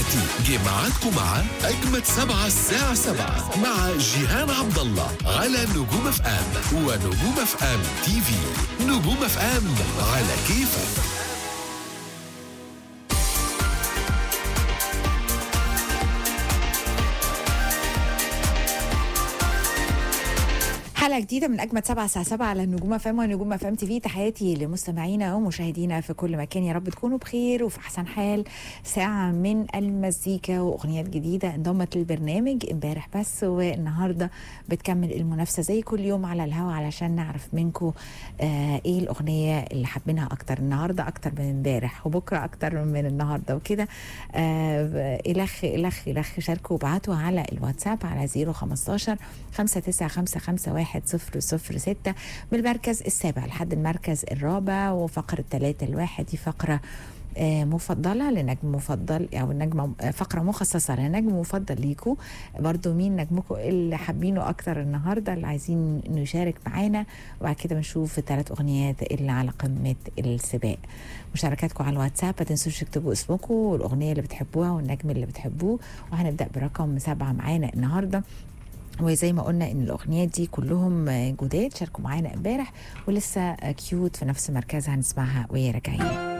دلوقتي جه ميعادكم مع أجمد سبعة الساعة سبعة مع جيهان عبد الله على نجوم اف ام ونجوم اف ام تي في نجوم اف ام على كيفك حلقة جديدة من أجمد سبعة الساعة سبعة على النجوم فام ونجوم فام تي في تحياتي لمستمعينا ومشاهدينا في كل مكان يا رب تكونوا بخير وفي أحسن حال ساعة من المزيكا وأغنيات جديدة انضمت للبرنامج امبارح بس والنهاردة بتكمل المنافسة زي كل يوم على الهوا علشان نعرف منكم آه إيه الأغنية اللي حابينها أكتر النهاردة أكتر من امبارح وبكرة أكتر من النهاردة وكده آه إلخ إلخ إلخ شاركوا وابعتوا على الواتساب على 015 59551 1006 من المركز السابع لحد المركز الرابع وفقرة ثلاثة الواحد دي فقرة آه، مفضلة لنجم مفضل أو النجمة آه، فقرة مخصصة لنجم مفضل ليكو برضو مين نجمكم اللي حابينه أكتر النهاردة اللي عايزين نشارك معانا وبعد كده بنشوف الثلاث أغنيات اللي على قمة السباق مشاركاتكم على الواتساب ما تنسوش تكتبوا اسمكم والأغنية اللي بتحبوها والنجم اللي بتحبوه وهنبدأ برقم سبعة معانا النهارده وزي ما قلنا ان الاغنيات دي كلهم جداد شاركوا معانا امبارح ولسه كيوت في نفس مركزها هنسمعها وهي راجعين